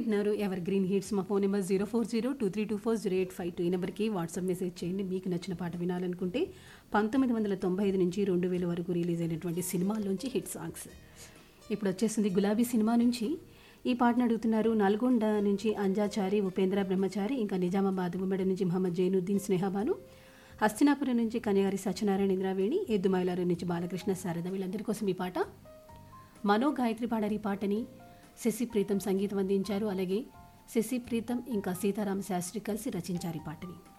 వింటున్నారు evergreen hits మా phone number zero four zero two three two four zero eight five two ఈ నెంబర్కి WhatsApp message చేయండి మీకు నచ్చిన పాట వినాలనుకుంటే పంతొమ్మిది వందల తొంభై ఐదు నుంచి రెండు వేల వరకు రిలీజ్ అయినటువంటి సినిమాల్లోంచి హిట్ సాంగ్స్ ఇప్పుడు వచ్చేసింది గులాబీ సినిమా నుంచి ఈ పాటను అడుగుతున్నారు నల్గొండ నుంచి అంజాచారి ఉపేంద్ర బ్రహ్మచారి ఇంకా నిజామాబాద్ ఉమ్మడి నుంచి మహమ్మద్ జైనుద్దీన్ స్నేహబాను హస్తినాపురం నుంచి కన్యగారి సత్యనారాయణ ఇంద్రావేణి ఎద్దుమైలారు నుంచి బాలకృష్ణ శారద వీళ్ళందరి కోసం ఈ పాట మనో గాయత్రి పాడారు ఈ పాటని శశి ప్రీతం సంగీతం అందించారు అలాగే శశి ప్రీతం ఇంకా సీతారామ శాస్త్రి కలిసి రచించారు ఈ పాటని